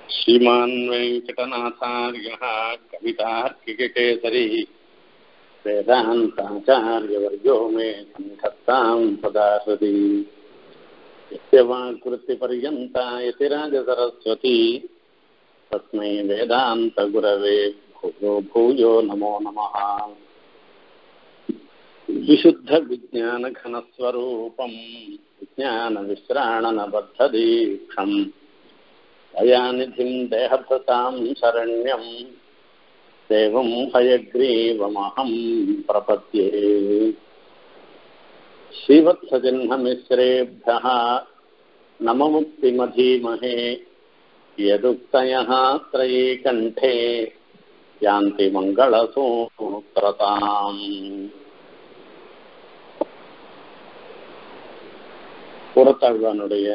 श्रीमान् वेङ्कटनाथार्यः कवितार्किककेसरी वेदान्ताचार्यवर्यो मे सन्धत्तां सदा हृदि यस्य वाक्कृतिपर्यन्ता यतिराजसरस्वती तस्मै वेदान्तगुरवे भूयो भूयो नमो नमः विशुद्धविज्ञानघनस्वरूपम् विज्ञानविश्राणनबद्धदीक्षम् दयानिधिं देहभृतां शरण्यं देवं हयग्रीवमहं प्रपद्ये श्रीवत्सचिह्नमिश्रेभ्यः नममुक्तिमधीमहे यदुक्तयः त्रयी कण्ठे यान्ति मङ्गलसूत्रताम् புறத்தாழ்வானுடைய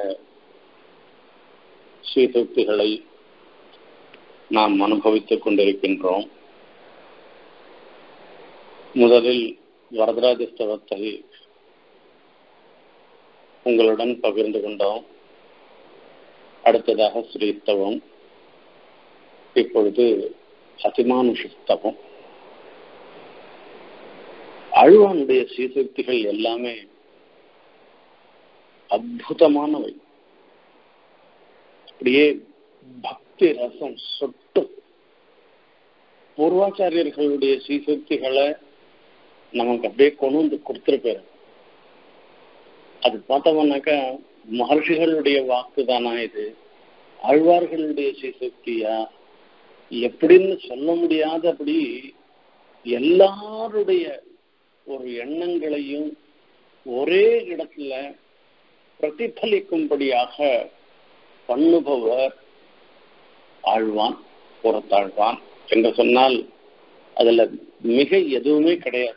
ஸ்ரீசக்திகளை நாம் அனுபவித்துக் கொண்டிருக்கின்றோம் முதலில் வரதராஜஸ்தவத்தை உங்களுடன் பகிர்ந்து கொண்டோம் அடுத்ததாக ஸ்ரீஸ்தவம் இப்பொழுது அதிமானுஷஸ்தவம் அழுவானுடைய ஸ்ரீசக்திகள் எல்லாமே அற்புதமானவை அப்படியே பக்தி ரசம் சொட்டு பூர்வாச்சாரியர்களுடைய ஸ்ரீசக்திகளை நமக்கு அப்படியே கொண்டு வந்து கொடுத்துருப்பாரு அது பார்த்தோம்னாக்கா மகர்ஷிகளுடைய வாக்கு தானா இது ஆழ்வார்களுடைய ஸ்ரீசக்தியா எப்படின்னு சொல்ல முடியாதபடி எல்லாருடைய ஒரு எண்ணங்களையும் ஒரே இடத்துல பிரதிபலிக்கும்படியாக பண்ணுபவர் ஆழ்வான் புறத்தாழ்வான் என்று சொன்னால் அதுல மிக எதுவுமே கிடையாது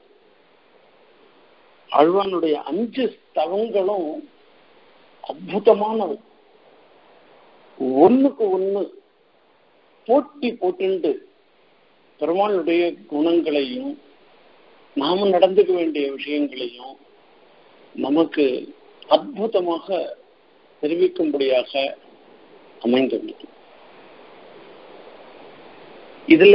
ஆழ்வானுடைய அஞ்சு ஸ்தவங்களும் அற்புதமானவை ஒண்ணுக்கு ஒண்ணு போட்டி போட்டுண்டு பெருமாளுடைய குணங்களையும் நாம நடந்துக்க வேண்டிய விஷயங்களையும் நமக்கு அற்புதமாக தெரிவிக்கும்படியாக அமைந்துள்ளது இதுல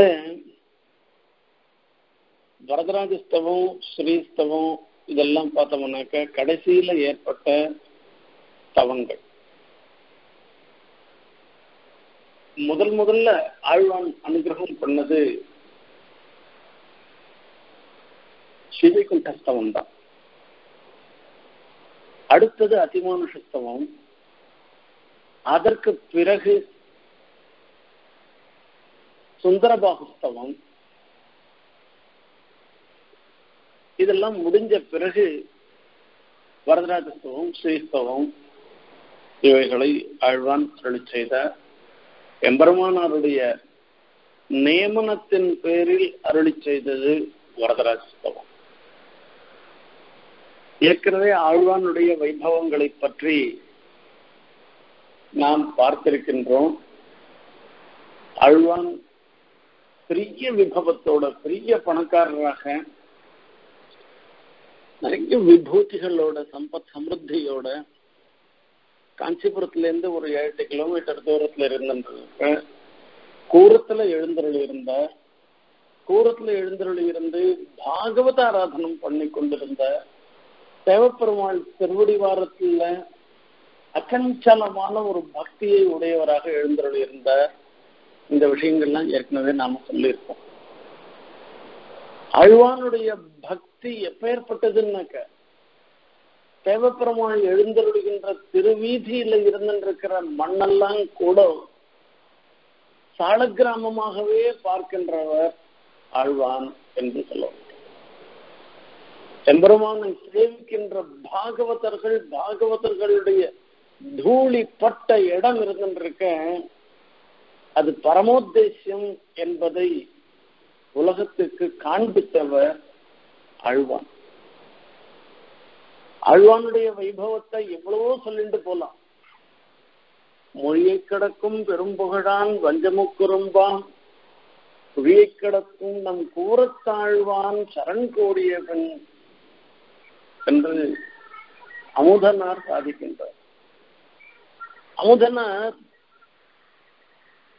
வரதராஜஸ்தவம் ஸ்ரீஸ்தவம் இதெல்லாம் பார்த்தோம்னாக்க கடைசியில ஏற்பட்ட தவங்கள் முதல் முதல்ல ஆழ்வான் அனுகிரகம் பண்ணது ஸ்ரீவைகுண்டஸ்தவம் தான் அடுத்தது அதிமானுஷஸ்தவம் அதற்கு பிறகு சுந்தரபாகுஸ்தவம் இதெல்லாம் முடிஞ்ச பிறகு வரதராஜஸ்தவம் ஸ்ரீஸ்தவம் இவைகளை ஆழ்வான் அருளி செய்த எம்பெருமானாருடைய நியமனத்தின் பேரில் அருளி செய்தது வரதராஜஸ்தவம் ஏற்கனவே ஆழ்வானுடைய வைபவங்களை பற்றி நாம் பார்த்திருக்கின்றோம் ஆழ்வான் பெரிய விபவத்தோட பெரிய பணக்காரராக நிறைய விபூதிகளோட சம்பத் சமிருத்தியோட காஞ்சிபுரத்துல இருந்து ஒரு ஏழு கிலோமீட்டர் தூரத்துல இருந்த கூரத்துல எழுந்தருள் இருந்த கூரத்துல எழுந்தருள் இருந்து பாகவத ஆராதனம் பண்ணி கொண்டிருந்த தேவப்பெருமாள் திருவடிவாரத்துல அச்சஞ்சலமான ஒரு பக்தியை உடையவராக எழுந்தருள் இருந்த இந்த விஷயங்கள்லாம் ஏற்கனவே நாம சொல்லியிருக்கோம் அழ்வானுடைய பக்தி எப்பேற்பட்டதுன்னாக்க தேவப்பெருமாள் எழுந்தருளுகின்ற திருவீதியில இருந்திருக்கிற மண்ணெல்லாம் கூட சாலக்கிராமமாகவே பார்க்கின்றவர் ஆழ்வான் என்று சொல்லுவார் எம்பெருமானை சேவிக்கின்ற பாகவதர்கள் பாகவதர்களுடைய தூளி பட்ட இடம் இருந்திருக்க அது பரமோத்தேசியம் என்பதை உலகத்துக்கு காண்பித்தவர் அழ்வான் அழ்வானுடைய வைபவத்தை எவ்வளவோ சொல்லிட்டு போலாம் மொழியை கிடக்கும் பெரும்புகழான் வஞ்சமுக்குறும்பான் குழியை கிடக்கும் நம் கூறத்தாழ்வான் சரண் கோடியவன் என்று அமுதனார் சாதிக்கின்றார் அமுதனார்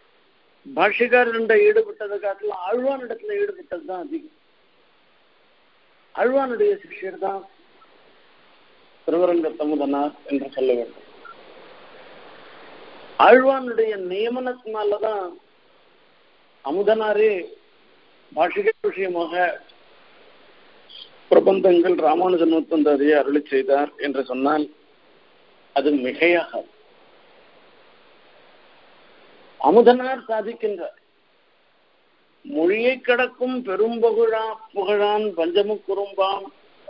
பாஷ்யக்காரர்கிட்ட ஈடுபட்டதை காட்டிலும் ஆழ்வான் இடத்துல ஈடுபட்டது தான் அதிகம் ஆழ்வானுடைய சிஷ்யர் தான் திருவரங்க தமுதனார் என்று சொல்ல வேண்டும் ஆழ்வானுடைய நியமனத்தினாலதான் அமுதனாரே பாஷிக விஷயமாக பிரபந்தங்கள் ராமானுஜன் முத்தந்தாரியை அருளி செய்தார் என்று சொன்னால் அது மிகையாக அமுதனார் சாதிக்கின்றார் மொழியை கடக்கும் பெரும்புகழா புகழான் பஞ்சமு குறும்பாம்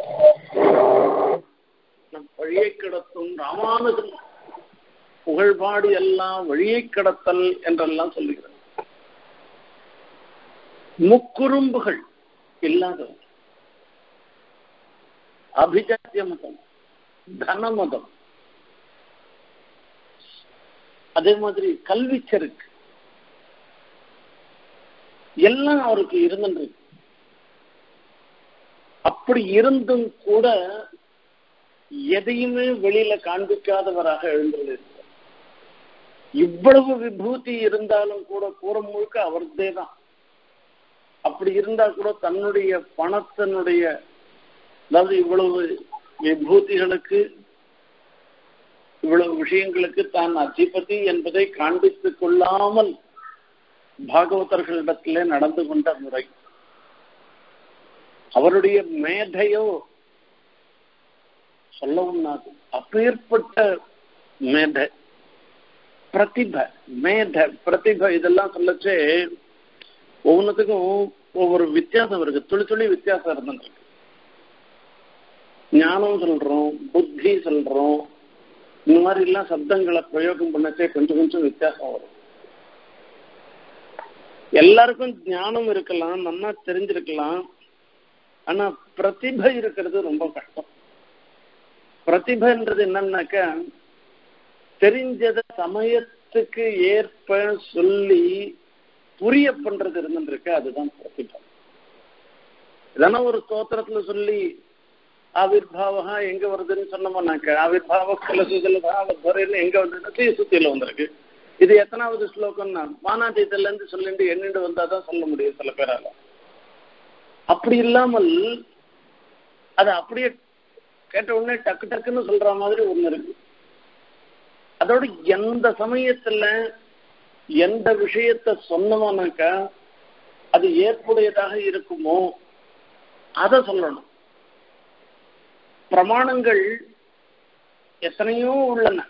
நம் வழியை கிடத்தும் ராமானுஜன் புகழ்பாடி எல்லாம் வழியை கடத்தல் என்றெல்லாம் சொல்லுகிறது முக்குறும்புகள் இல்லாதவர் அபிஜாத்திய மதம் தன மதம் அதே மாதிரி கல்வி செருக்கு எல்லாம் அவருக்கு இருந்துருக்கு அப்படி இருந்தும் கூட எதையுமே வெளியில காண்பிக்காதவராக எழுந்திருந்தார் இவ்வளவு விபூதி இருந்தாலும் கூட கூற முழுக்க அவர்தே தான் அப்படி இருந்தா கூட தன்னுடைய பணத்தினுடைய அதாவது இவ்வளவு விபூதிகளுக்கு இவ்வளவு விஷயங்களுக்கு தான் அதிபதி என்பதை காண்பித்துக் கொள்ளாமல் பாகவதர்களிடத்திலே நடந்து கொண்ட முறை அவருடைய மேதையோ சொல்ல உண்ணாது அப்பேற்பட்ட மேதை பிரதிப மேத பிரதிப இதெல்லாம் சொல்லச்சே ஒவ்வொன்றுத்துக்கும் ஒவ்வொரு வித்தியாசம் இருக்கு துளி துளி வித்தியாசம் இருந்துருக்கு ஞானம் சொல்றோம் புத்தி சொல்றோம் இந்த மாதிரி எல்லாம் சப்தங்களை பிரயோகம் பண்ணச்சே கொஞ்சம் கொஞ்சம் வித்தியாசம் வரும் எல்லாருக்கும் ஞானம் இருக்கலாம் நல்லா தெரிஞ்சிருக்கலாம் ஆனா பிரதிபை இருக்கிறது ரொம்ப கஷ்டம் பிரதிபைன்றது என்னன்னாக்கா தெரிஞ்சத சமயத்துக்கு ஏற்ப சொல்லி புரிய பண்றது இருந்துருக்கு அதுதான் பிரதிபை இதெல்லாம் ஒரு ஸ்தோத்திரத்துல சொல்லி ஆவிர்பாவகா எங்க வருதுன்னு சொன்னோம்னாக்க ஆவிர்பாவ கலசுதல்னு எங்க வந்ததுன்னா தீசுத்தியில வந்திருக்கு இது எத்தனாவது ஸ்லோகம்னா வானாதீதத்துல இருந்து சொல்லிட்டு எண்ணிட்டு வந்தாதான் சொல்ல முடியும் சில பேரால அப்படி இல்லாமல் அது அப்படியே கேட்ட உடனே டக்கு டக்குன்னு சொல்ற மாதிரி ஒண்ணு இருக்கு அதோட எந்த சமயத்துல எந்த விஷயத்த சொன்னோம்னாக்கா அது ஏற்புடையதாக இருக்குமோ அதை சொல்லணும் பிரமாணங்கள் எத்தனையோ உள்ளன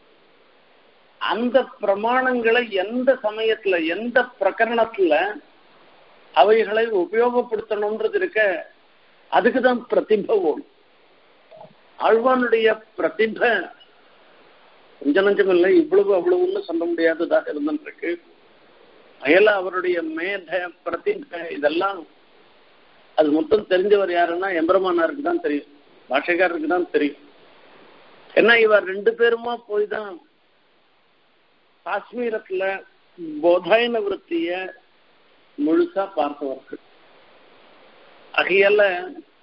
அந்த பிரமாணங்களை எந்த சமயத்துல எந்த பிரகரணத்துல அவைகளை உபயோகப்படுத்தணும்ன்றது இருக்க அதுக்குதான் பிரதிப ஓடும் ஆழ்வானுடைய பிரதிப கொஞ்சம் நஞ்சம் இல்லை இவ்வளவு அவ்வளவுன்னு சொல்ல முடியாததாக இருந்துருக்கு அயல அவருடைய மேத பிரதிப இதெல்லாம் அது மொத்தம் தெரிஞ்சவர் யாருன்னா எம்பெருமானாருக்கு தான் தெரியும் பாஷைக்காரருக்கு தான் தெரியும் ஏன்னா இவர் ரெண்டு பேருமா போய் தான் காஷ்மீரத்துல போதாயன விற்த்திய முழுசா பார்த்தவர்கள் ஆகையால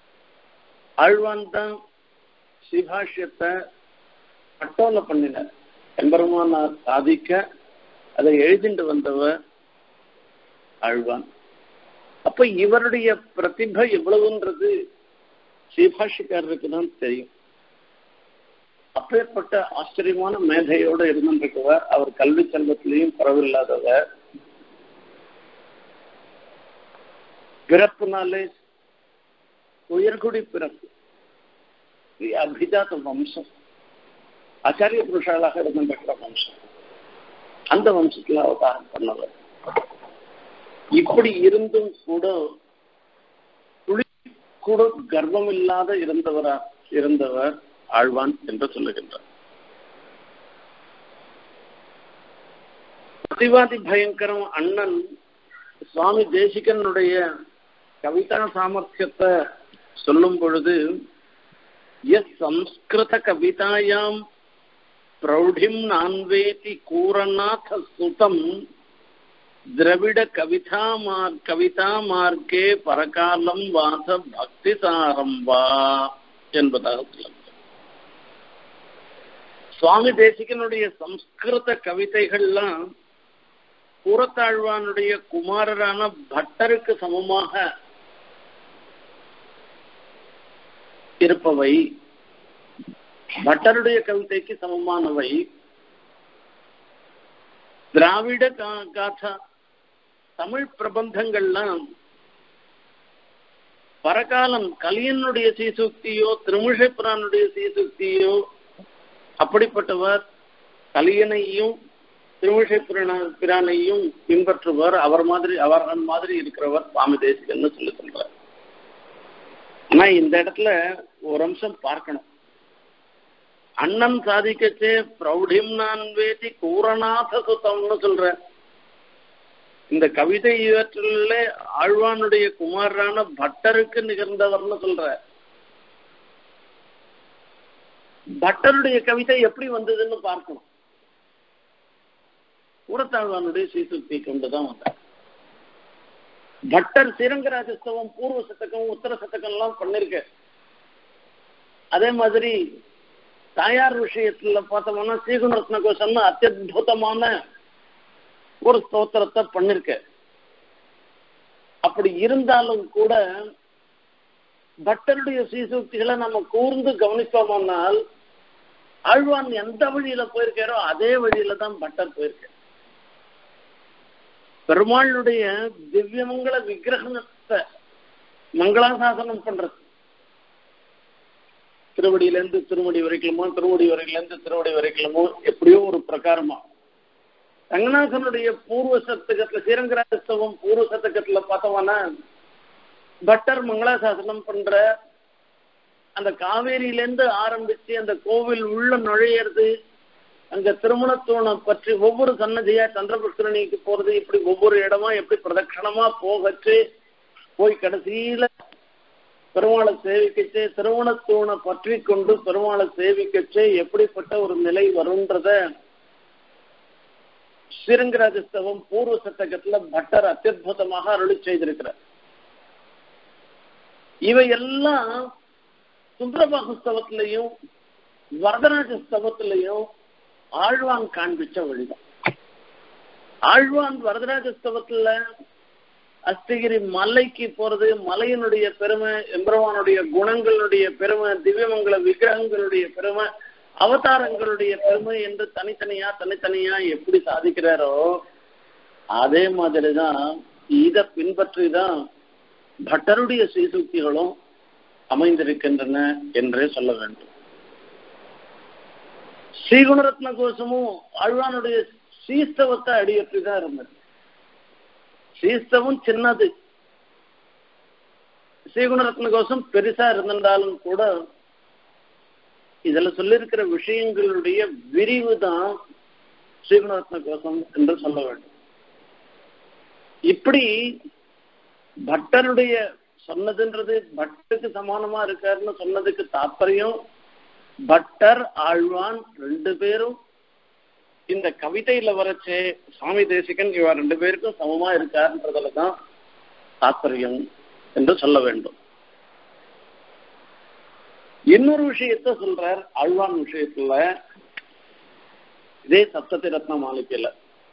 ஆழ்வான் தான் சிபாஷ்யத்தை பட்டோல பண்ணினார் எம்பெருமானார் சாதிக்க அதை எழுதிட்டு வந்தவர் ஆழ்வான் அப்ப இவருடைய பிரதிபை எவ்வளவுன்றது ஸ்ரீபாஷிக்காரருக்கு தான் தெரியும் அப்பேற்பட்ட ஆச்சரியமான மேதையோடு இருந்திருக்கவர் அவர் கல்வி செல்வத்திலையும் பரவில்லாதவர் பிறப்புனாலே உயர்குடி பிறப்பு அபிஜாத வம்சம் ஆச்சாரிய புருஷாளாக இருந்திருக்கிற வம்சம் அந்த வம்சத்துல அவதாரம் பண்ணவர் இப்படி இருந்தும் கூட துளி கூட கர்வம் இல்லாத இருந்தவரா இருந்தவர் ஆழ்வான் என்று சொல்லுகின்றார் பிரதிவாதி பயங்கரம் அண்ணன் சுவாமி தேசிகனுடைய கவிதா சாமர்த்தியத்தை சொல்லும் பொழுது எஸ் சம்ஸ்கிருத கவிதாயாம் பிரௌಢிம் நான்வேதி கூரநாத சுதம் திரவிட கவிதா மார் கவிதா மார்க்கே பரகாலம் வாச பக்தி சாரம் வா என்பதாக சொல்லுங்க சுவாமி தேசிகனுடைய சம்ஸ்கிருத கவிதைகள்லாம் கூரத்தாழ்வானுடைய குமாரரான பட்டருக்கு சமமாக இருப்பவை பட்டருடைய கவிதைக்கு சமமானவை திராவிட காதா தமிழ் பிரபந்தங்கள்லாம் பரகாலம் கலியனுடைய சீசுக்தியோ திருமிழைப்புறானுடைய சீசுக்தியோ அப்படிப்பட்டவர் கலியனையும் திருமிழை பிரானையும் பின்பற்றுவர் அவர் மாதிரி அவர்கள் மாதிரி இருக்கிறவர் சுவாமி தேசிகன்னு சொல்லி சொல்றார் ஆனா இந்த இடத்துல ஒரு அம்சம் பார்க்கணும் அண்ணன் சாதிக்கச்சே பிரௌடிம் நான் வேதி கூரநாத சுத்தம்னு சொல்ற இந்த கவிதை இவற்றில ஆழ்வானுடைய குமாரான பட்டருக்கு நிகழ்ந்தவர்னு சொல்ற பட்டருடைய கவிதை எப்படி வந்ததுன்னு பார்க்கணும் கூரத்தாழ்வானுடைய சீசுக்தி கொண்டுதான் வந்தார் பட்டர் ஸ்ரீரங்கராஜஸ்தவம் பூர்வ சதகம் உத்தர சதகம் எல்லாம் பண்ணிருக்க அதே மாதிரி தாயார் விஷயத்துல பார்த்தோம்னா ஸ்ரீகுணரத்ன கோஷம்னு அத்தியுதமான ஒரு ஸ்தோத்திரத்தை பண்ணிருக்க அப்படி இருந்தாலும் கூட பட்டருடைய சீசூக்திகளை நம்ம கூர்ந்து கவனித்தோமானால் ஆழ்வான் எந்த வழியில போயிருக்காரோ அதே வழியில தான் பட்டர் போயிருக்க பெருமாளுடைய திவ்யமங்கள விக்கிரகத்தை மங்களாசாசனம் பண்றது திருவடியிலேருந்து திருவடி வரைக்கலுமோ திருவடி வரைக்கிலேருந்து திருவடி வரைக்கலுமோ எப்படியோ ஒரு பிரகாரமா ரங்கநாதனுடைய பூர்வ சத்தகத்துல ஸ்ரீரங்கராஜஸ்தவம் பூர்வ சத்தகத்துல பார்த்தோம்னா பட்டர் மங்களாசாசனம் பண்ற அந்த காவேரியிலேருந்து ஆரம்பிச்சு அந்த கோவில் உள்ள நுழையிறது அங்க திருமணத்தோணை பற்றி ஒவ்வொரு சன்னதியா சந்திரபுஷ்கரணிக்கு போறது இப்படி ஒவ்வொரு இடமா எப்படி பிரதட்சணமா போகச்சு போய் கடைசியில பெருமாளை சேவிக்கச்சு திருமணத்தூணை பற்றி கொண்டு பெருமாளை சேவிக்கச்சு எப்படிப்பட்ட ஒரு நிலை வரும்ன்றத ஸ்ரீரங்கராஜஸ்தவம் பூர்வ சத்தகத்துல பட்டர் அத்தியுதமாக அருளி செய்திருக்கிறார் இவையெல்லாம் சுந்தரபாகுஸ்தவத்திலையும் வரதராஜ ஸ்தவத்திலையும் ஆழ்வான் காண்பிச்ச வழிதான் ஆழ்வான் வரதராஜ ஸ்தவத்துல அஸ்தகிரி மலைக்கு போறது மலையினுடைய பெருமை எம்பெருமானுடைய குணங்களுடைய பெருமை திவ்யமங்கல விக்கிரகங்களுடைய பெருமை அவதாரங்களுடைய பெருமை என்று தனித்தனியா தனித்தனியா எப்படி சாதிக்கிறாரோ அதே மாதிரிதான் இதை பின்பற்றி தான் பட்டருடைய சீசுக்திகளும் அமைந்திருக்கின்றன என்றே சொல்ல வேண்டும் ஸ்ரீகுணரத்ன கோஷமும் ஆழ்வானுடைய சீஸ்தவத்தை அடியற்றி தான் இருந்தது சீஸ்தவம் சின்னது ஸ்ரீகுணரத்ன கோஷம் பெருசா இருந்திருந்தாலும் கூட இதுல சொல்லியிருக்கிற விஷயங்களுடைய விரிவு தான் ஸ்ரீகுணரத்ன கோஷம் என்று சொல்ல வேண்டும் இப்படி பட்டருடைய சொன்னதுன்றது பட்டருக்கு சமானமா இருக்காருன்னு சொன்னதுக்கு தாற்பயம் பட்டர் ஆழ்வான் ரெண்டு பேரும் இந்த கவிதையில வரச்சே சுவாமி தேசிகன் இவ ரெண்டு பேருக்கும் சமமா இருக்காருன்றதுல தான் தாற்பயம் என்று சொல்ல வேண்டும் இன்னொரு விஷயத்த சொல்றார் ஆழ்வான் விஷயத்துல இதே சப்தத்தி ரத்ன மாளிகையில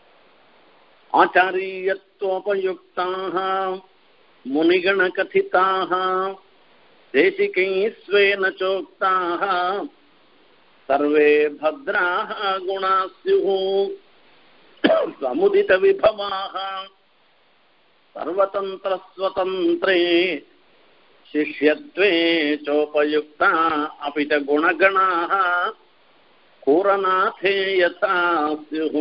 ஆச்சாரியத்துவபயுக்தாக முனிகண கதிதாக தேசிகை ஸ்வேன சோக்தாக सर्वे भद्राः गुणाः स्युः समुदितविभवाः सर्वतन्त्रस्वतन्त्रे शिष्यत्वे चोपयुक्ता अपि च गुणगणाः कूरनाथे यथा स्युः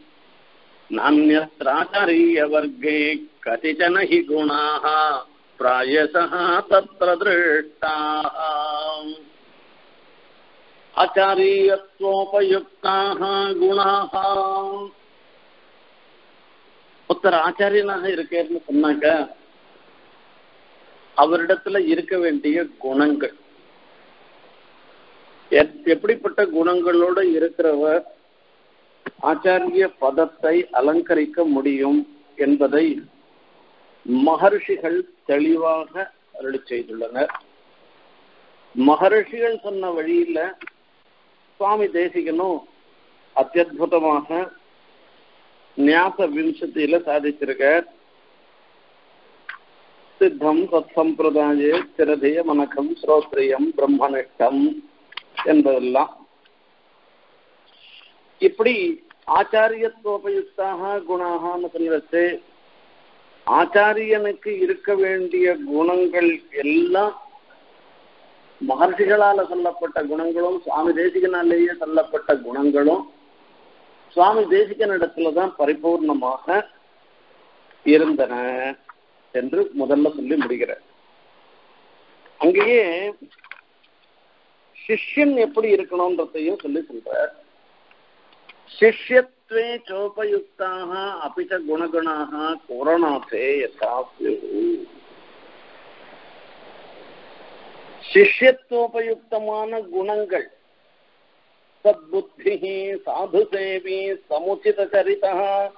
नान्यत्राचार्यवर्गे कतिचन हि गुणाः प्रायशः तत्र दृष्टाः ஆச்சாரியத்துவோபயுக்தாக குணாக ஒருத்தர் ஆச்சாரியனாக இருக்கேன்னு சொன்னாக்க அவரிடத்துல இருக்க வேண்டிய குணங்கள் எப்படிப்பட்ட குணங்களோட இருக்கிறவர் ஆச்சாரிய பதத்தை அலங்கரிக்க முடியும் என்பதை மகர்ஷிகள் தெளிவாக அருளி செய்துள்ளனர் மகர்ஷிகள் சொன்ன வழியில சுவாமி தேசிகனும் அத்தியுதமாக ஞாச விம்சத்தியில சாதிச்சிருக்க சித்தம் சத் சம்பிரதாய ஸ்திரதய மனக்கம் ஸ்ரோத்ரியம் பிரம்மனிஷ்டம் என்பதெல்லாம் இப்படி ஆச்சாரியத்துவபயுக்தாக குணாகனு சொல்லிட்டு ஆச்சாரியனுக்கு இருக்க வேண்டிய குணங்கள் எல்லாம் மகர்ஷிகளால சொல்லப்பட்ட குணங்களும் சுவாமி தேசிகனாலேயே சொல்லப்பட்ட குணங்களும் சுவாமி தேசிகனிடத்துலதான் பரிபூர்ணமாக இருந்தன என்று முதல்ல சொல்லி முடிகிறார் அங்கேயே சிஷ்யன் எப்படி இருக்கணும்ன்றதையும் சொல்லி சொல்றார் சிஷ்யத்வே சோபயுக்தாக அபிச்ச குணகுணாக கோரணாசே யதா சிஷ்யத்துவபயுக்தமான குணங்கள் சத்புத்தி சாது சேவி சமுச்சித சரிதா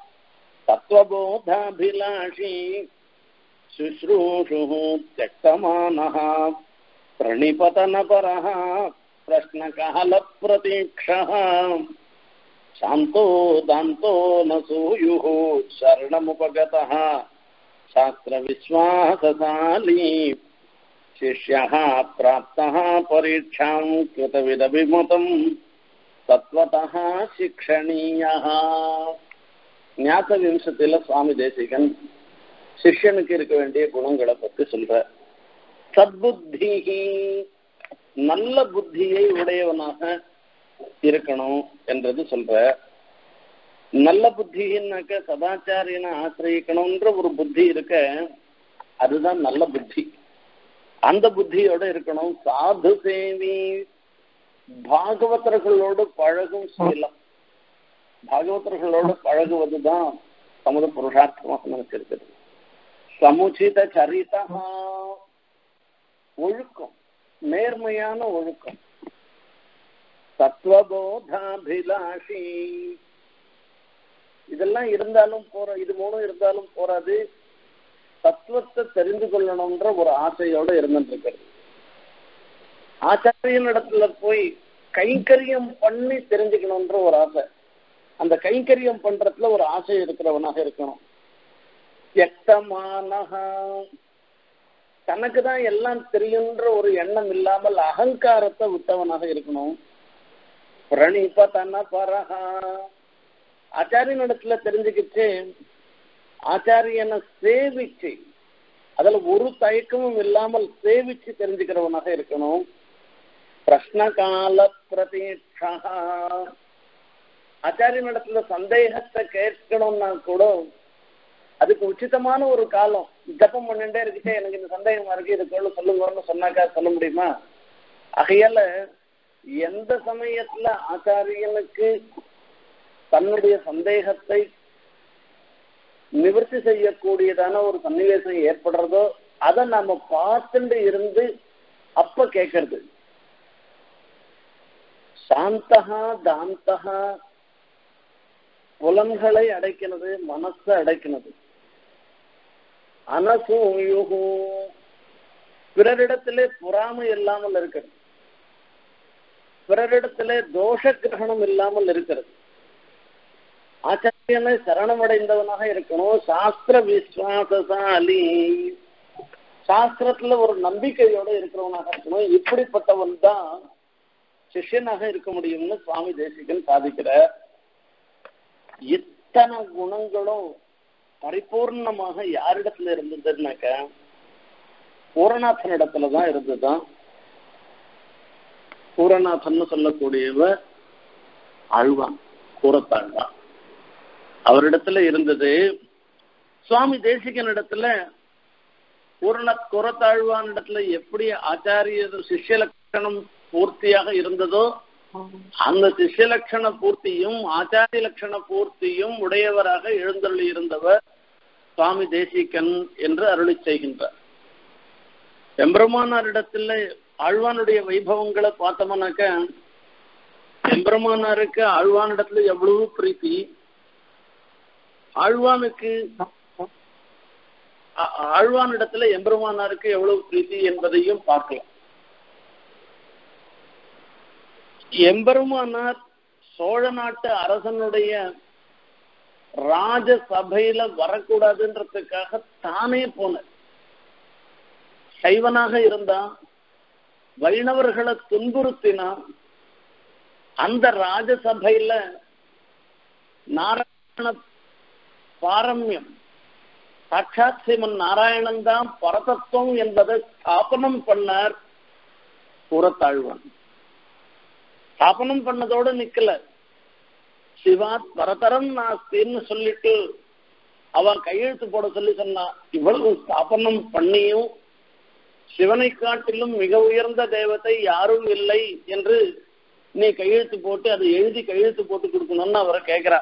தத்துவபோதாபிலாஷி शुश्रूषुः त्यक्तमानः प्रणिपतनपरः प्रश्नकालप्रतीक्षः शान्तो दान्तो न सूयुः शरणमुपगतः शास्त्रविश्वासशाली शिष्यः प्राप्तः परीक्षां कृतविदभिमतं तत्त्वतः शिक्षणीयः ஞாசவிம்சத்தில சுவாமி தேசிகன் சிஷ்யனுக்கு இருக்க வேண்டிய குணங்களை பற்றி சொல்ற சத்புத்தி நல்ல புத்தியை உடையவனாக இருக்கணும் என்றது சொல்ற நல்ல புத்தின்னாக்க சதாச்சாரியனை ஆசிரியக்கணும்ன்ற ஒரு புத்தி இருக்க அதுதான் நல்ல புத்தி அந்த புத்தியோட இருக்கணும் சாது சேவி பாகவதர்களோடு பழகும் சீலம் பாகவதர்களோடு பழகுவதுதான் தமது புருஷார்த்தமாக நினைச்சிருக்கிறது சமுச்சித சரிதா ஒழுக்கம் நேர்மையான ஒழுக்கம் தத்துவபோதாபிலாஷி இதெல்லாம் இருந்தாலும் போற இது மூணும் இருந்தாலும் போறாது தத்துவத்தை தெரிந்து கொள்ளணும்ன்ற ஒரு ஆசையோட இருந்துட்டு இருக்கிறது ஆச்சாரியன் இடத்துல போய் கைங்கரியம் பண்ணி தெரிஞ்சுக்கணும்ன்ற ஒரு ஆசை அந்த கைங்கரியம் பண்றதுல ஒரு ஆசை இருக்கிறவனாக இருக்கணும் எக்தமானஹா தனக்கு தான் எல்லாம் தெரியுன்ற ஒரு எண்ணம் இல்லாமல் அகங்காரத்தை விட்டவனாக இருக்கணும் பிரணிப தன பரஹா ஆச்சாரியன் இடத்துல தெரிஞ்சுக்கிச்சு ஆச்சாரியனை சேவிச்சு அதுல ஒரு தயக்கமும் இல்லாமல் சேவிச்சு தெரிஞ்சுக்கிறவனாக இருக்கணும் பிரஷ்ன கால பிரதீட்சா ஆச்சாரியன் இடத்துல சந்தேகத்தை கேட்கணும்னா கூட அதுக்கு உச்சிதமான ஒரு காலம் ஜப்பம் பண்ணிட்டே இருக்குச்சே எனக்கு இந்த சந்தேகமா இருக்கு இதுக்குள்ள சொல்லுங்கன்னு சொன்னாக்கா சொல்ல முடியுமா ஆகையால எந்த சமயத்துல ஆச்சாரியனுக்கு தன்னுடைய சந்தேகத்தை நிவர்த்தி செய்யக்கூடியதான ஒரு சன்னிவேசம் ஏற்படுறதோ அதை நாம பார்த்துட்டு இருந்து அப்ப கேட்கறது சாந்தகா தாந்தகா புலன்களை அடைக்கிறது மனசை அடைக்கிறது அனசூயுகு பிறரிடத்திலே பொறாமை இல்லாமல் இருக்கிறது பிறரிடத்திலே தோஷ கிரகணம் இல்லாமல் இருக்கிறது ஆச்சாரியனை சரணமடைந்தவனாக இருக்கணும் சாஸ்திர விஸ்வாசசாலி சாஸ்திரத்துல ஒரு நம்பிக்கையோட இருக்கிறவனாக இருக்கணும் இப்படிப்பட்டவன் தான் சிஷ்யனாக இருக்க முடியும்னு சுவாமி தேசிகன் சாதிக்கிறார் இத்தனை குணங்களும் பரிபூர்ணமாக யாரிடத்துல இருந்ததுன்னாக்க பூரணாசன் இடத்துல தான் இருந்ததுதான் பூரணாசன் சொல்லக்கூடியவ ஆழ்வான் கூறத்தாழ்வான் அவரிடத்துல இருந்தது சுவாமி தேசிகன் இடத்துல பூரண குரத்தாழ்வான் இடத்துல எப்படி ஆச்சாரிய சிஷ்ய லட்சணம் பூர்த்தியாக இருந்ததோ அந்த சிஷ்ய லட்சண பூர்த்தியும் ஆச்சாரிய லட்சண பூர்த்தியும் உடையவராக எழுந்தருளி இருந்தவர் சுவாமி தேசிகன் என்று அருளி செய்கின்றார் எம்பெருமானாரிடத்துல ஆழ்வானுடைய வைபவங்களை பார்த்தோம்னாக்க எம்பெருமானாருக்கு ஆழ்வானிடத்துல எவ்வளவு பிரீத்தி ஆழ்வானுக்கு ஆழ்வானிடத்துல எம்பெருமானாருக்கு எவ்வளவு பிரீத்தி என்பதையும் பார்க்கலாம் எம்பெருமானார் சோழ நாட்டு அரசனுடைய ராஜ சபையில வரக்கூடாதுன்றதுக்காக தானே போன சைவனாக இருந்தா வைணவர்களை துன்புறுத்தினா அந்த ராஜசபையில நாராயண பாரம்யம் சாட்சாத் சிவன் நாராயணன் தான் பரதத்துவம் என்பதை ஸ்தாபனம் பண்ணார் கூறத்தாழ்வான் ஸ்தாபனம் பண்ணதோடு நிக்கல சிவாத் பரதரம் நாஸ்தின்னு சொல்லிட்டு அவ கையெழுத்து போட சொல்லி சொன்னா இவ்வளவு ஸ்தாபனம் பண்ணியும் சிவனை காட்டிலும் மிக உயர்ந்த தெய்வத்தை யாரும் இல்லை என்று நீ கையெழுத்து போட்டு அதை எழுதி கையெழுத்து போட்டு கொடுக்கணும்னு அவரை கேட்கிறா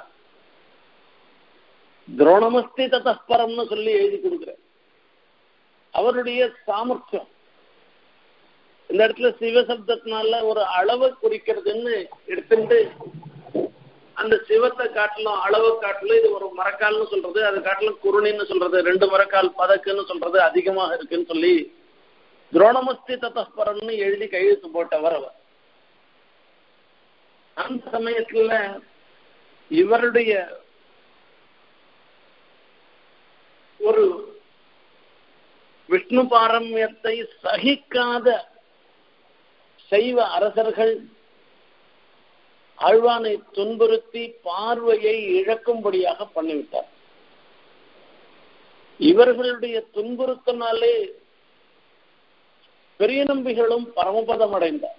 துரோணமஸ்தி தத்தஸ்பரம்னு சொல்லி எழுதி கொடுக்குற அவருடைய சாமர்த்தியம் இந்த இடத்துல சிவசப்தத்தினால ஒரு அளவை குறிக்கிறதுன்னு எடுத்துட்டு அந்த சிவத்தை காட்டிலும் அளவை காட்டிலும் இது ஒரு மரக்கால்னு சொல்றது அது காட்டிலும் குருணின்னு சொல்றது ரெண்டு மரக்கால் பதக்குன்னு சொல்றது அதிகமாக இருக்குன்னு சொல்லி துரோணமஸ்தி தத்தஸ்பரம்னு எழுதி கையெழுத்து போட்டவர் அவர் அந்த சமயத்துல இவருடைய ஒரு விஷ்ணு பாரம்யத்தை சகிக்காத சைவ அரசர்கள் ஆழ்வானை துன்புறுத்தி பார்வையை இழக்கும்படியாக பண்ணிவிட்டார் இவர்களுடைய துன்புறுத்தினாலே பெரிய நம்பிகளும் பரமபதம் அடைந்தார்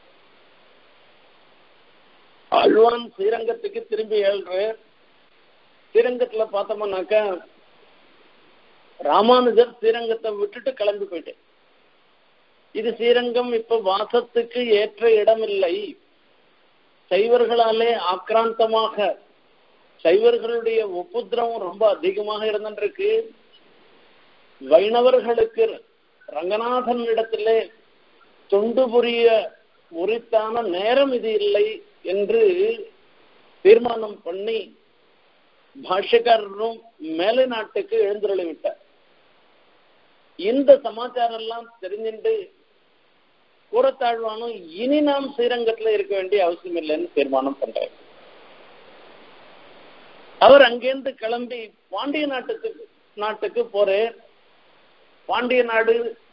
ஆழ்வான் ஸ்ரீரங்கத்துக்கு திரும்பி ஏழ்ற ஸ்ரீரங்கத்துல பார்த்தோம்னாக்கா ராமானுஜர் ஸ்ரீரங்கத்தை விட்டுட்டு கிளம்பி போயிட்டேன் இது ஸ்ரீரங்கம் இப்ப வாசத்துக்கு ஏற்ற இடம் இல்லை சைவர்களாலே ஆக்ராந்தமாக சைவர்களுடைய உபுத்திரவம் ரொம்ப அதிகமாக இருந்துருக்கு வைணவர்களுக்கு ரங்கநாதன் இடத்திலே தொண்டு புரிய உரித்தான நேரம் இது இல்லை என்று தீர்மானம் பண்ணி பாஷ்யக்காரரும் மேலை நாட்டுக்கு எழுந்துருளி விட்டார் இந்த சமாச்சாரம் எல்லாம் தெரிஞ்சுட்டு கூறத்தாழ்வானும் இனி நாம் ஸ்ரீரங்கத்துல இருக்க வேண்டிய அவசியம் இல்லைன்னு தீர்மானம் பண்றாரு அவர் அங்கேருந்து கிளம்பி பாண்டிய நாட்டுக்கு நாட்டுக்கு போறேன் பாண்டிய நாடு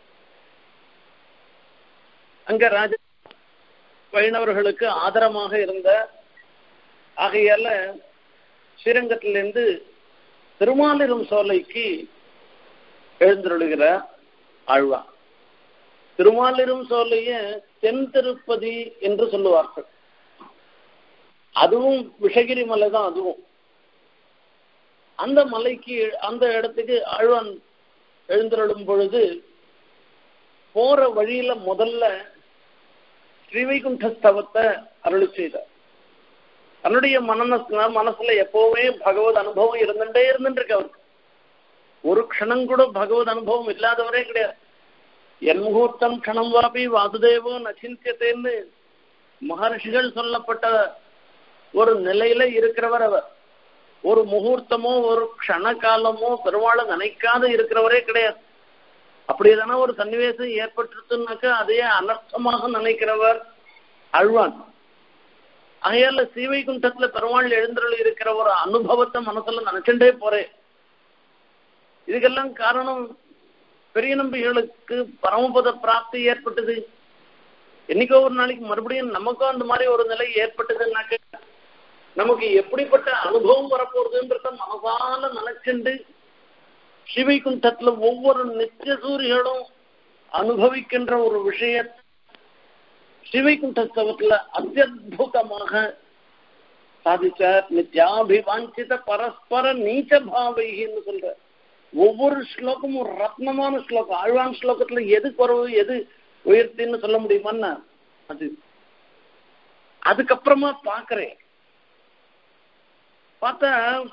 அங்க ராஜ வைணவர்களுக்கு ஆதரமாக இருந்த ஆகையால ஸ்ரீரங்கத்திலிருந்து திருமாலிரும் சோலைக்கு எழுந்தருளுகிற ஆழ்வா திருமாலிரும் சோலைய தென் திருப்பதி என்று சொல்லுவார்கள் அதுவும் விஷகிரி மலை தான் அதுவும் அந்த மலைக்கு அந்த இடத்துக்கு ஆழ்வான் எழுந்தருளும் பொழுது போற வழியில முதல்ல ஸ்ரீவைகுண்ட ஸ்தவத்தை அருளி செய்தார் தன்னுடைய மனசுல மனசுல எப்பவுமே பகவத் அனுபவம் இருந்துட்டே இருந்துருக்கு அவருக்கு ஒரு க்ஷணம் கூட பகவத் அனுபவம் இல்லாதவரே கிடையாது என் முகூர்த்தம் க்ஷணம் வாபி வாசுதேவோ நச்சிந்தியத்தேன்னு மகர்ஷிகள் சொல்லப்பட்ட ஒரு நிலையில இருக்கிறவர் அவர் ஒரு முகூர்த்தமோ ஒரு க்ஷண காலமோ பெருமாளை நினைக்காத இருக்கிறவரே கிடையாது அப்படியேதான ஒரு சன்னிவேசம் ஏற்பட்டுருச்சுனாக்கா அதையே அனர்த்தமாக நினைக்கிறவர் அழ்வான் ஆகையால சீவைகுண்டத்துல பெருமாள் எழுந்தருள் இருக்கிற ஒரு அனுபவத்தை மனசுல நினைச்சுட்டே போறேன் இதுக்கெல்லாம் காரணம் பெரிய நம்பிகளுக்கு பரமபத பிராப்தி ஏற்பட்டது என்னைக்கோ ஒரு நாளைக்கு மறுபடியும் நமக்கும் அந்த மாதிரி ஒரு நிலை ஏற்பட்டதுன்னாக்க நமக்கு எப்படிப்பட்ட அனுபவம் வரப்போகுதுன்றத மனசால நினைச்சுண்டு சிவைகுண்டத்துல ஒவ்வொரு நித்திய சூரிகளும் அனுபவிக்கின்ற ஒரு விஷய சிவைகுண்டஸ்தவத்துல அத்தியுதமாக சாதிச்சார் நித்யாபிவாஞ்சித பரஸ்பர நீச்ச பாவைன்னு சொல்ற ஒவ்வொரு ஸ்லோகமும் ஒரு ரத்னமான ஸ்லோகம் ஆழ்வான் ஸ்லோகத்துல எது குறவு எது உயர்த்தின்னு சொல்ல முடியுமான்னா அது அதுக்கப்புறமா பாக்குறேன் பார்த்தா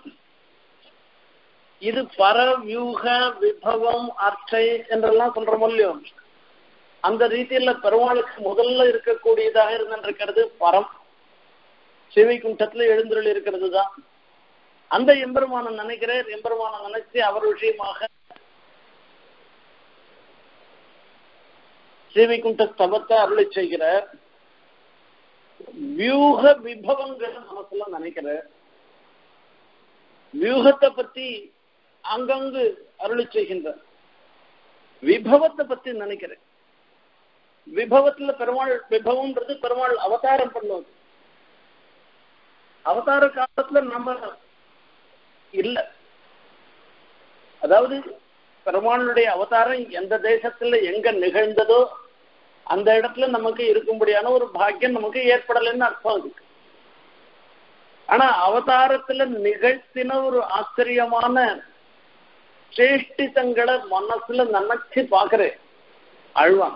இது பரவியூக விபவம் அர்ச்சை என்றெல்லாம் சொல்றோம் இல்லையோ அந்த ரீதியில பெருமாளுக்கு முதல்ல இருக்கக்கூடியதாக இருந்திருக்கிறது பரம் சிவைகுண்டத்துல எழுந்தருள் இருக்கிறது தான் அந்த எம்பெருமான நினைக்கிறேன் எம்பெருமான நினைச்சு அவர் விஷயமாக ஸ்ரீவைகுண்ட ஸ்தபத்தை அருளை செய்கிற வியூக விபவங்கள் மனசுல நினைக்கிற வியூகத்தை பத்தி அங்கங்கு அருளி செய்கின்றார் விபவத்தை பத்தி நினைக்கிறேன் விபவத்துல பெருமாள் விபவம்ன்றது பெருமாள் அவதாரம் பண்ணுவது அவதார காலத்துல நம்ம இல்ல அதாவது பெருமாளுடைய அவதாரம் எந்த தேசத்துல எங்க நிகழ்ந்ததோ அந்த இடத்துல நமக்கு இருக்கும்படியான ஒரு பாக்கியம் நமக்கு ஏற்படலைன்னு அர்த்தம் அதுக்கு ஆனா அவதாரத்துல நிகழ்த்தின ஒரு ஆச்சரியமான சேஷ்டிதங்களை மனசுல நினைச்சு பாக்குறேன் அழ்வான்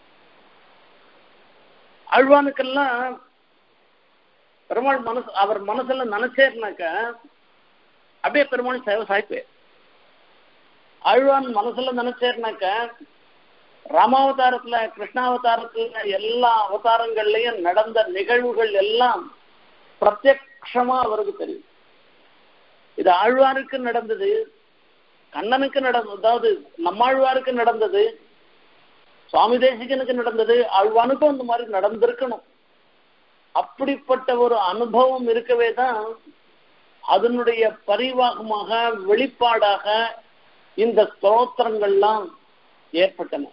அழ்வானுக்கெல்லாம் பெருமாள் மனசு அவர் மனசுல நினைச்சேர்னாக்க அப்படியே பெருமாள் சேவை சாய்ப்பேன் அழ்வான் மனசுல நினைச்சேர்னாக்க ராமாவதாரத்துல கிருஷ்ணாவதாரத்துல எல்லா அவதாரங்கள்லயும் நடந்த நிகழ்வுகள் எல்லாம் பிரத்யக்ஷமா அவருக்கு தெரியும் இது ஆழ்வாருக்கு நடந்தது கண்ணனுக்கு நடந்தது அதாவது நம்மாழ்வாருக்கு நடந்தது சுவாமி தேசிகனுக்கு நடந்தது ஆழ்வானுக்கும் அந்த மாதிரி நடந்திருக்கணும் அப்படிப்பட்ட ஒரு அனுபவம் இருக்கவே தான் அதனுடைய பரிவாகமாக வெளிப்பாடாக இந்த ஸ்தோத்திரங்கள்லாம் ஏற்பட்டன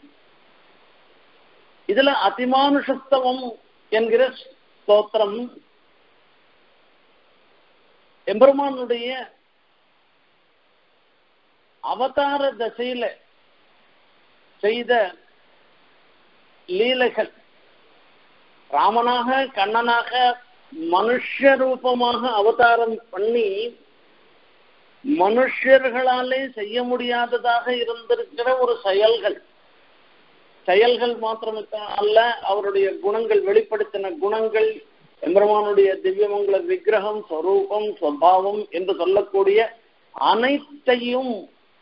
இதுல அதிமானுஷத்துவம் என்கிற ஸ்தோத்திரம் எம்பெருமானுடைய அவதார தசையில செய்த லீலைகள் ராமனாக கண்ணனாக மனுஷ ரூபமாக அவதாரம் பண்ணி மனுஷர்களாலே செய்ய முடியாததாக இருந்திருக்கிற ஒரு செயல்கள் செயல்கள் மாத்திரம் அல்ல அவருடைய குணங்கள் வெளிப்படுத்தின குணங்கள் எம்பெருமானுடைய திவ்யமங்கல விக்கிரகம் ஸ்வரூபம் ஸ்வபாவம் என்று சொல்லக்கூடிய அனைத்தையும்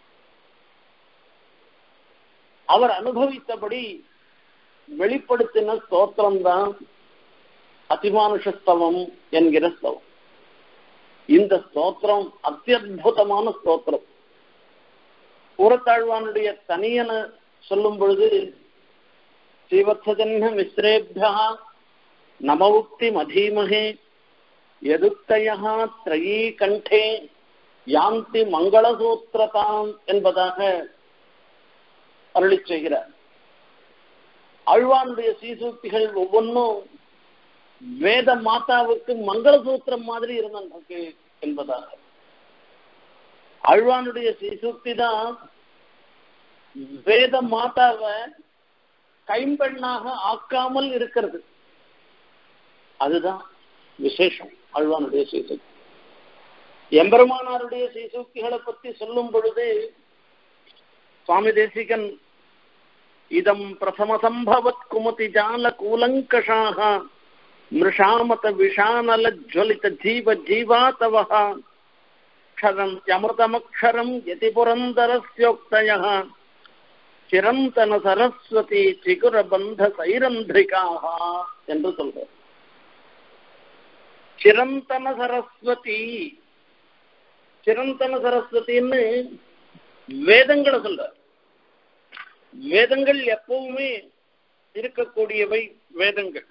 அவர் அனுபவித்தபடி வெளிப்படுத்தின ஸ்தோத்திரம் தான் அதிமானுஷஸ்தவம் என்கிற ஸ்தவம் இந்த ஸ்தோத்திரம் அத்தியுதமான ஸ்தோத்திரம் கூறத்தாழ்வானுடைய தனியன சொல்லும் பொழுது ஸ்ரீவத்சஜன்ய மிஸ்ரேபியா நமவுக்தி மதீமகே எதுக்தயா திரையீ கண்டே யாந்தி மங்களசூத்திரதாம் என்பதாக அருளி செய்கிறார் ஆழ்வானுடைய சீசூக்திகள் ஒவ்வொன்றும் வேத மாதாவுக்கு மங்களசூத்திரம் மாதிரி இருந்திருக்கு என்பதாக ஆழ்வானுடைய சீசூக்தி தான் வேத மாதாவை கைம்பெண்ணாக ஆக்காமல் இருக்கிறது அதுதான் விசேஷம் ஆழ்வானுடைய சீசூக்தி எம்பெருமானாருடைய சீசூக்திகளை பற்றி சொல்லும் பொழுது சுவாமி தேசிகன் இதம் பிரதம சம்பவத் குமதி ஜால கூலங்கஷாக மிருஷாமத விஷானல ஜ்வலித ஜீவ ஜீவாதவः क्षरन्त्यमृतमक्षरम् यति पुरन्दरस्योक्तयः चिरन्तन சரஸ்வதி சிகுரபந்த சைரந்திரிகாக என்று சொல்றார் சிரந்தன சரஸ்வதி சிரந்தன சரஸ்வதின்னு வேதங்களை சொல்றார் வேதங்கள் எப்பவுமே இருக்கக்கூடியவை வேதங்கள்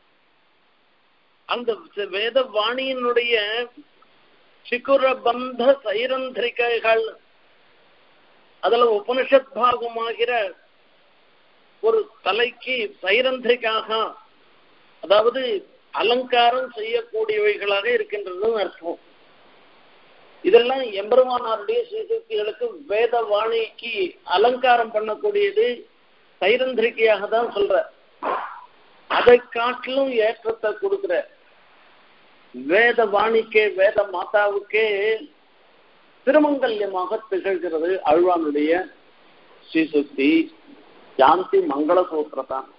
அந்த வேத வாணியினுடைய சிகுரபந்த சைரந்திரிகைகள் அதுல உபனிஷத் பாகமாகிற ஒரு தலைக்கு சைரந்திரிக்காக அதாவது அலங்காரம் செய்யக்கூடியவைகளாக இருக்கின்றது அர்த்தம் இதெல்லாம் எம்பெருமானாருடைய ஸ்ரீசக்திகளுக்கு வேத வாணிக்கு அலங்காரம் பண்ணக்கூடியது சைரந்திரிக்கையாக தான் சொல்ற அதை காட்டிலும் ஏற்றத்தை கொடுக்கிற வேத வாணிக்கே வேத மாதாவுக்கே திருமங்கல்யமாக திகழ்கிறது அழ்வானுடைய ஸ்ரீசுக்தி சாந்தி மங்களசூத்திரதான்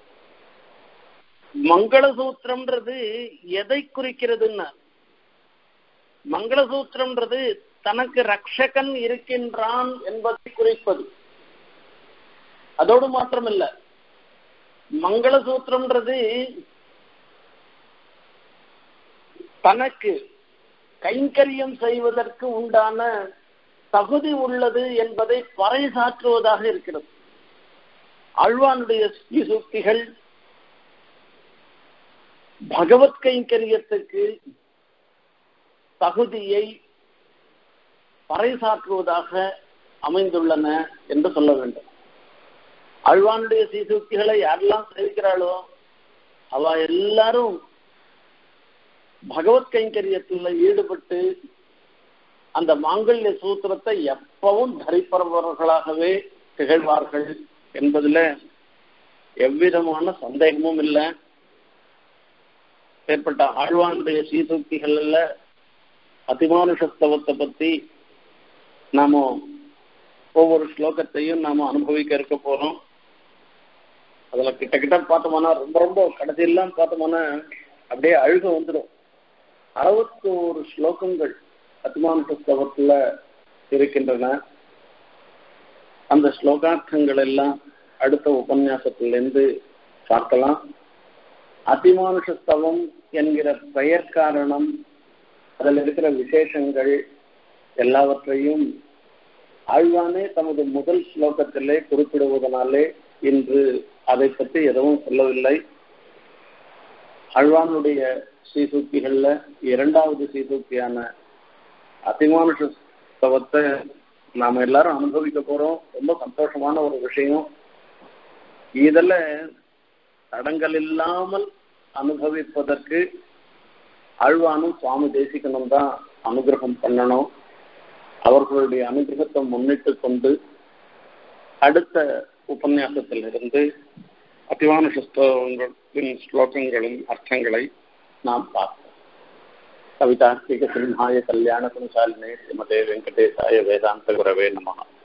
மங்களசூத்திரம்ன்றது எதை குறிக்கிறதுன்னா மங்களசூத்திரம்ன்றது தனக்கு ரக்ஷகன் இருக்கின்றான் என்பதை குறிப்பது அதோடு மாத்திரமில்ல மங்களசூத்திரம்ன்றது தனக்கு கைங்கரியம் செய்வதற்கு உண்டான தகுதி உள்ளது என்பதை பறைசாற்றுவதாக இருக்கிறது ஆழ்வானுடைய சூக்திகள் பகவத் கைங்கரியத்துக்கு தகுதியை பறைசாற்றுவதாக அமைந்துள்ளன என்று சொல்ல வேண்டும் ஆழ்வானுடைய சீசூக்திகளை யாரெல்லாம் சேவிக்கிறாளோ அவ எல்லாரும் பகவத் கைங்கரியத்தில் ஈடுபட்டு அந்த மாங்கல்ய சூத்திரத்தை எப்பவும் தரிப்பவர்களாகவே திகழ்வார்கள் என்பதுல எவ்விதமான சந்தேகமும் இல்லை ஏற்பட்ட ஆழ்வானுடைய சீசூக்திகள்ல அதிமானுஷஸ்தவத்தை பத்தி நாம ஒவ்வொரு ஸ்லோகத்தையும் நாம அனுபவிக்க இருக்க போறோம் அதுல கிட்ட கிட்ட பார்த்தோம்னா ரொம்ப ரொம்ப கடைசியெல்லாம் பார்த்தோம்னா அப்படியே அழுக வந்துடும் அறுபத்தோரு ஸ்லோகங்கள் அதிமானுஷஸ்தவத்துல இருக்கின்றன அந்த ஸ்லோகார்த்தங்கள் எல்லாம் அடுத்த உபன்யாசத்திலிருந்து பார்க்கலாம் அதிமானுஷஸ்தவம் என்கிற பெயர் காரணம் அதில் இருக்கிற விசேஷங்கள் எல்லாவற்றையும் ஆழ்வானே தமது முதல் ஸ்லோகத்திலே குறிப்பிடுவதனாலே இன்று அதை பற்றி எதுவும் சொல்லவில்லை ஆழ்வானுடைய சீசூக்கிகள்ல இரண்டாவது சீசூக்கியான அதிமானுஷஸ்தவத்தை நாம எல்லாரும் அனுபவிக்க போறோம் ரொம்ப சந்தோஷமான ஒரு விஷயம் இதுல தடங்கள் இல்லாமல் அனுபவிப்பதற்கு ஆழ்வானும் சுவாமி தேசிகனும் தான் அனுகிரகம் பண்ணணும் அவர்களுடைய அனுகிரகத்தை முன்னிட்டு கொண்டு அடுத்த உபன்யாசத்திலிருந்து அதிவானுஷஸ்தவங்களின் ஸ்லோகங்களின் அர்த்தங்களை நாம் பார்ப்போம் கவிதார்த்திக சிம்ஹாய கல்யாண குணசாலினே ஸ்ரீமதே வெங்கடேசாய வேதாந்த குரவே நமகா